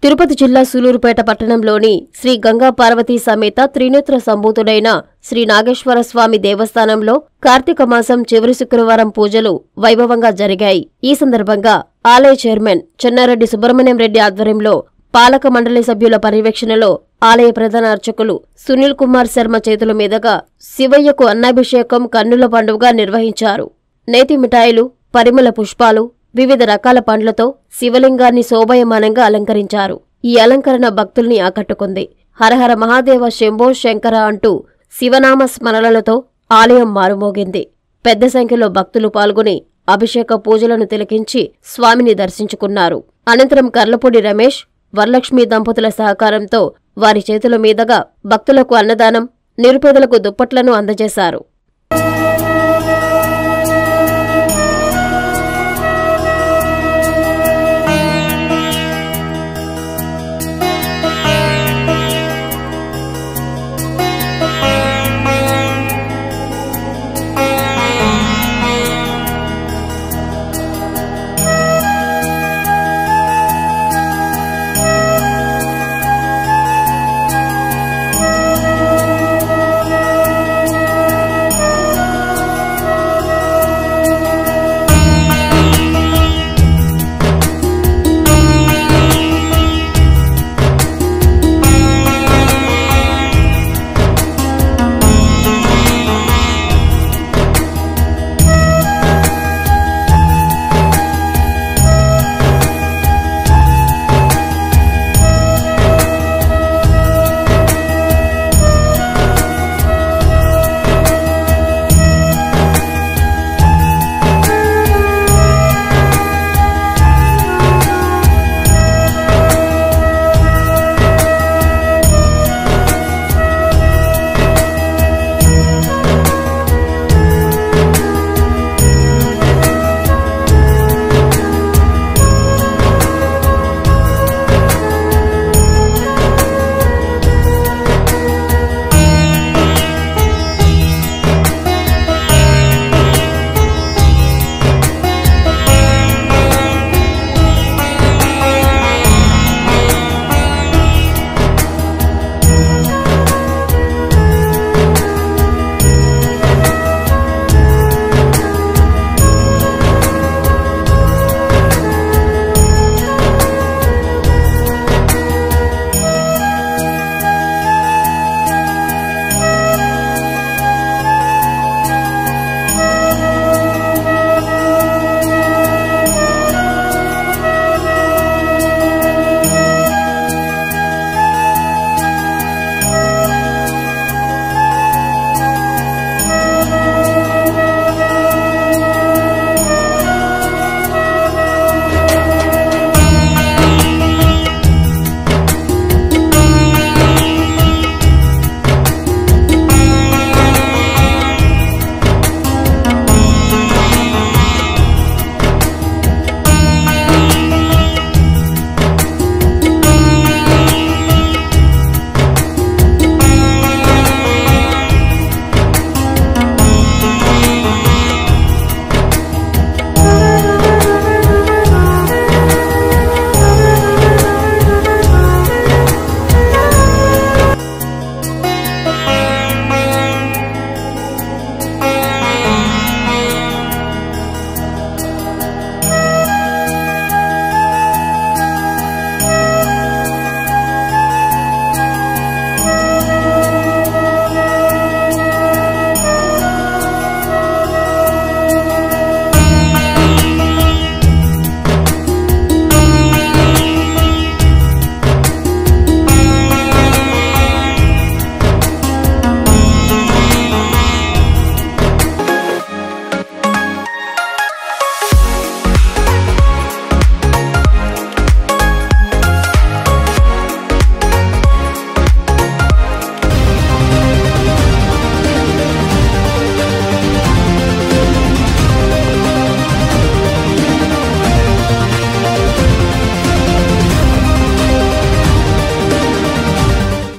తిరుపతి జిల్లా సూలూరుపేట పట్టణంలోని శ్రీ గంగా పార్వతీ సమేత త్రినేత్ర సంభూతుడైన శ్రీ నాగేశ్వర స్వామి దేవస్థానంలో కార్తీక మాసం చివరి శుక్రవారం పూజలు వైభవంగా జరిగాయి ఈ సందర్భంగా ఆలయ చైర్మన్ చెన్నారెడ్డి సుబ్రహ్మణ్యం రెడ్డి ఆధ్వర్యంలో పాలక మండలి సభ్యుల పర్యవేక్షణలో ఆలయ ప్రధాన అర్చకులు సునీల్ కుమార్ శర్మ చేతుల మీదుగా శివయ్యకు అన్నాభిషేకం కన్నుల పండుగ నిర్వహించారు నేతి మిఠాయిలు పరిమళ పుష్పాలు వివిధ రకాల పండ్లతో శివలింగాన్ని శోభయమానంగా అలంకరించారు ఈ అలంకరణ భక్తుల్ని ఆకట్టుకుంది హరహర మహాదేవ శంభో శంకర అంటూ శివనామ స్మరణలతో ఆలయం మారుమోగింది పెద్ద సంఖ్యలో భక్తులు పాల్గొని అభిషేక పూజలను తిలకించి స్వామిని దర్శించుకున్నారు అనంతరం కర్లపూడి రమేష్ వరలక్ష్మి దంపతుల సహకారంతో వారి చేతుల మీదుగా భక్తులకు అన్నదానం నిరుపేదలకు దుప్పట్లను అందజేశారు